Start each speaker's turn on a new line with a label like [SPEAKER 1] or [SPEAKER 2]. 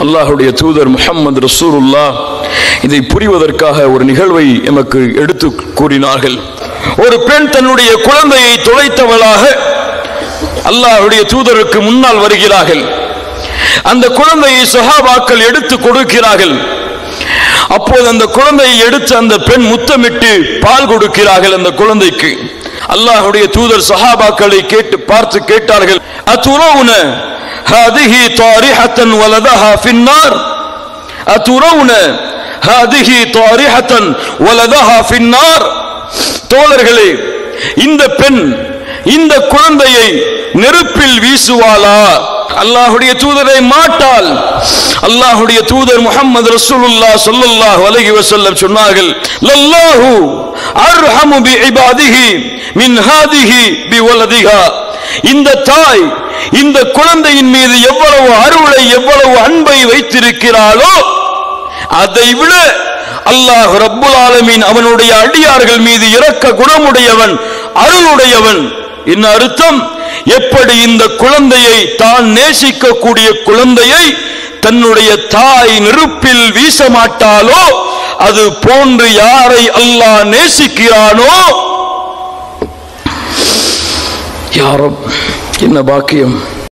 [SPEAKER 1] அல்லாஹுடைய தூதர் முஹம்மது ரசூலுல்லா இதை புரிவதற்காக ஒரு நிகழ்வை எமக்கு எடுத்து கூறினார்கள் ஒரு பெண் தன்னுடைய குழந்தையை தொலைத்தவளாக அல்லாஹுடைய தூதருக்கு முன்னால் வருகிறார்கள் அந்த குழந்தையை சஹாபாக்கள் எடுத்து கொடுக்கிறார்கள் அப்போது அந்த குழந்தையை எடுத்து அந்த பெண் முத்தமிட்டு பால் கொடுக்கிறார்கள் அந்த குழந்தைக்கு அல்லாஹுடைய தூதர் சஹாபாக்களை கேட்டு பார்த்து கேட்டார்கள் அத்துறவுன هذه طارحة ولدها في النار أترون هذه طارحة ولدها في النار தோழர்களே இந்த பெண் இந்த குழந்தையை நெருப்பில் வீசுவாளா அல்லாஹுடைய தூதரை மாட்டால் அல்லாஹுடைய தூதர் முகமது ரசூலுல்லா ஸல்லல்லாஹு அலைஹி வஸல்லம் சொன்னார்கள் லல்லாஹு அர்ஹமு பி இபாதிஹி மின் ஹாதிஹி பி வலதிஹா இந்த தாய் இந்த குழந்தையின் மீது எவ்வளவு அருளை எவ்வளவு அன்பை வைத்திருக்கிறாளோ அதை விட அல்லாஹ் ரப்புல் ஆலமீன் அவனுடைய அடியார்கள் மீது இரக்க குணமுடையவன் அருளுடையவன் என்ன அர்த்தம் எப்படி இந்த குழந்தையை தான் நேசிக்கக்கூடிய குழந்தையை தன்னுடைய தாய் நெருப்பில் வீச மாட்டாலோ அது போன்று யாரை அல்லாஹ் நேசிக்கிறானோ யாரும் என்ன பாக்கியம்